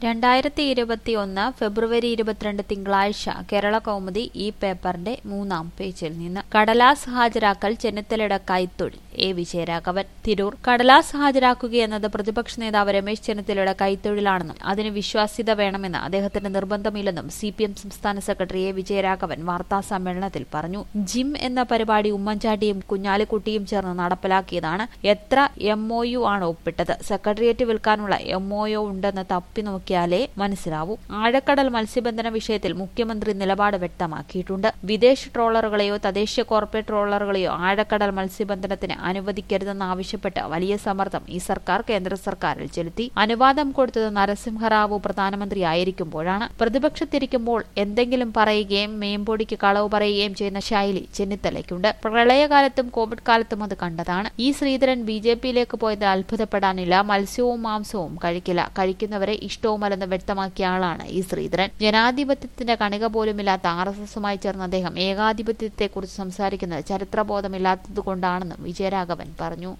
രണ്ടായിരത്തി ഇരുപത്തി ഒന്ന് ഫെബ്രുവരി ഇരുപത്തിരണ്ട് തിങ്കളാഴ്ച കേരള കൗമുദി ഈ പേപ്പറിന്റെ മൂന്നാം പേജിൽ നിന്ന് കടലാസ് ഹാജരാക്കൽ ചെന്നിത്തലയുടെ കൈത്തൊഴിൽ എ വിജയരാഘവൻ തിരൂർ കടലാസ് ഹാജരാക്കുകയെന്നത് പ്രതിപക്ഷ നേതാവ് രമേശ് ചെന്നിത്തലയുടെ കൈത്തൊഴിലാണെന്നും അതിന് വിശ്വാസ്യത വേണമെന്ന് അദ്ദേഹത്തിന് നിർബന്ധമില്ലെന്നും സി പി എം സംസ്ഥാന സെക്രട്ടറി എ വിജയരാഘവൻ വാർത്താ സമ്മേളനത്തിൽ പറഞ്ഞു ജിം എന്ന പരിപാടി ഉമ്മൻചാണ്ടിയും കുഞ്ഞാലിക്കുട്ടിയും ചേർന്ന് നടപ്പിലാക്കിയതാണ് എത്ര എം ഒ യു ആണ് ഒപ്പിട്ടത് സെക്രട്ടേറിയറ്റ് വിൽക്കാനുള്ള എം ഒ യു ഉണ്ടെന്ന് തപ്പി നോക്കിയാലേ മനസ്സിലാവൂ ആഴക്കടൽ മത്സ്യബന്ധന വിഷയത്തിൽ മുഖ്യമന്ത്രി നിലപാട് വ്യക്തമാക്കിയിട്ടുണ്ട് വിദേശ ട്രോളറുകളെയോ തദ്ദേശീയ കോർപ്പറേറ്റ് ട്രോളറുകളെയോ ആഴക്കടൽ മത്സ്യബന്ധനത്തിന് അനുവദിക്കരുതെന്നാവശ്യപ്പെട്ട് വലിയ സമ്മർദ്ദം ഈ സർക്കാർ കേന്ദ്ര സർക്കാരിൽ ചെലുത്തി അനുവാദം കൊടുത്തത് നരസിംഹറാവു പ്രധാനമന്ത്രിയായിരിക്കുമ്പോഴാണ് പ്രതിപക്ഷത്തിരിക്കുമ്പോൾ എന്തെങ്കിലും പറയുകയും മേമ്പൊടിക്ക് കളവ് പറയുകയും ചെയ്യുന്ന ശൈലി ചെന്നിത്തലയ്ക്കുണ്ട് പ്രളയകാലത്തും കോവിഡ് കാലത്തും അത് കണ്ടതാണ് ഈ ശ്രീധരൻ ബി ജെ പിയിലേക്ക് പോയത് അത്ഭുതപ്പെടാനില്ല മത്സ്യവും മാംസവും കഴിക്കില്ല കഴിക്കുന്നവരെ ഇഷ്ടവുമല്ലെന്ന് വ്യക്തമാക്കിയ ആളാണ് ഈ ശ്രീധരൻ ജനാധിപത്യത്തിന്റെ കണിക പോലുമില്ലാത്ത ആർ എസ് എസുമായി ചേർന്ന അദ്ദേഹം ഏകാധിപത്യത്തെക്കുറിച്ച് സംസാരിക്കുന്നത് ചരിത്രബോധമില്ലാത്തതുകൊണ്ടാണെന്നും വിജയരാഘവൻ പറഞ്ഞു